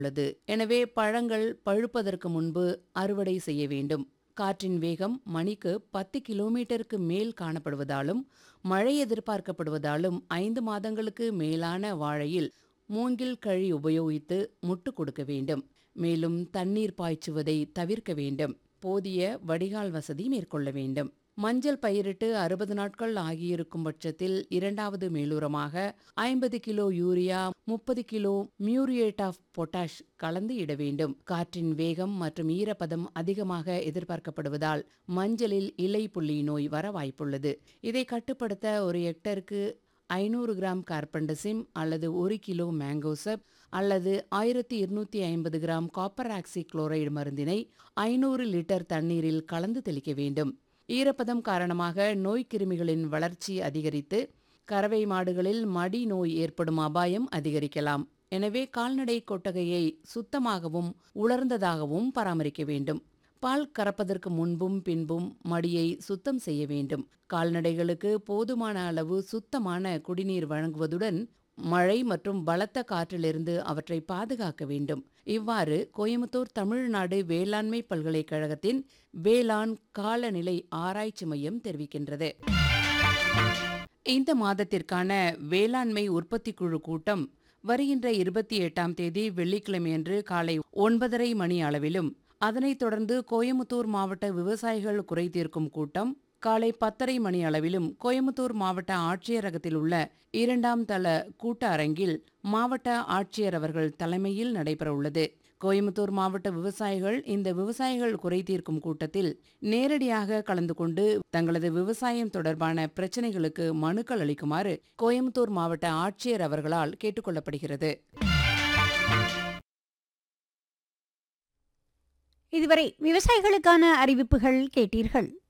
உள்ளது எனவே பழங்கள் பழுப்பதற்கு முன்பு அறுவடை செய்ய வேண்டும் காற்றின் வேகம் மணிக்கு பத்து கிலோமீட்டருக்கு மேல் காணப்படுவதாலும் மழை எதிர்பார்க்கப்படுவதாலும் ஐந்து மாதங்களுக்கு மேலான வாழையில் மூங்கில் கழி உபயோகித்து முட்டு கொடுக்க வேண்டும் மேலும் தண்ணீர் பாய்ச்சுவதை தவிர்க்க வேண்டும் போதிய வடிகால் வசதி மேற்கொள்ள வேண்டும் மஞ்சள் பயிரிட்டு அறுபது நாட்கள் ஆகியிருக்கும் பட்சத்தில் இரண்டாவது மேலுரமாக ஐம்பது கிலோ யூரியா முப்பது கிலோ மியூரியேட் ஆஃப் பொட்டாஷ் கலந்து இட வேண்டும் காற்றின் வேகம் மற்றும் ஈரப்பதம் அதிகமாக எதிர்பார்க்கப்படுவதால் மஞ்சளில் இலை புள்ளி நோய் வர வாய்ப்புள்ளது இதை கட்டுப்படுத்த ஒரு ஹெக்டருக்கு ஐநூறு கிராம் கார்பன்டசிம் அல்லது ஒரு கிலோ மேங்கோசப் அல்லது ஆயிரத்தி இருநூத்தி ஐம்பது கிராம் காப்பர் ஆக்சி குளோரைடு மருந்தினை ஐநூறு லிட்டர் தண்ணீரில் கலந்து தெளிக்க வேண்டும் ஈரப்பதம் காரணமாக நோய் கிருமிகளின் வளர்ச்சி அதிகரித்து கறவை மாடுகளில் மடி நோய் ஏற்படும் அபாயம் அதிகரிக்கலாம் எனவே கால்நடை கொட்டகையை சுத்தமாகவும் உலர்ந்ததாகவும் பராமரிக்க வேண்டும் பால் கறப்பதற்கு முன்பும் பின்பும் மடியை சுத்தம் செய்ய வேண்டும் கால்நடைகளுக்கு போதுமான அளவு சுத்தமான குடிநீர் வழங்குவதுடன் மழை மற்றும் பலத்த காற்றிலிருந்து அவற்றை பாதுகாக்க வேண்டும் இவ்வாறு கோயம்புத்தூர் தமிழ்நாடு வேளாண்மை பல்கலைக்கழகத்தின் வேளாண் காலநிலை ஆராய்ச்சி மையம் தெரிவிக்கின்றது இந்த மாதத்திற்கான வேளாண்மை உற்பத்தி குழு கூட்டம் வருகின்ற இருபத்தி எட்டாம் தேதி வெள்ளிக்கிழமையன்று காலை ஒன்பதரை மணி அளவிலும் அதனைத் தொடர்ந்து கோயமுத்தூர் மாவட்ட விவசாயிகள் குறை தீர்க்கும் கூட்டம் காலை பத்தரை மணி அளவிலும் கோயமுத்தூர் மாவட்ட ஆட்சியரகத்தில் உள்ள இரண்டாம் தள கூட்ட அரங்கில் மாவட்ட ஆட்சியர் அவர்கள் தலைமையில் நடைபெறவுள்ளது கோயமுத்தூர் மாவட்ட விவசாயிகள் இந்த விவசாயிகள் குறை தீர்க்கும் கூட்டத்தில் நேரடியாக கலந்து கொண்டு தங்களது விவசாயம் தொடர்பான பிரச்சினைகளுக்கு மனுக்கள் அளிக்குமாறு கோயமுத்தூர் மாவட்ட ஆட்சியர் அவர்களால் கேட்டுக்கொள்ளப்படுகிறது இதுவரை விவசாயிகளுக்கான அறிவிப்புகள் கேட்டீர்கள்